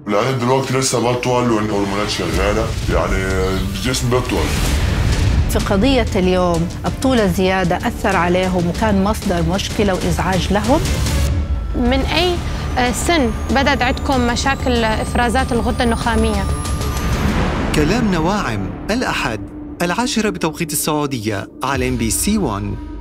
لأن دلوقتي لسه بطول والهرمونات شغالة يعني الجسم بيطول في قضية اليوم الطول الزيادة أثر عليهم وكان مصدر مشكلة وإزعاج لهم من أي سن بدأت عندكم مشاكل إفرازات الغدة النخامية؟ كلام نواعم الأحد العاشرة بتوقيت السعودية على ام بي سي 1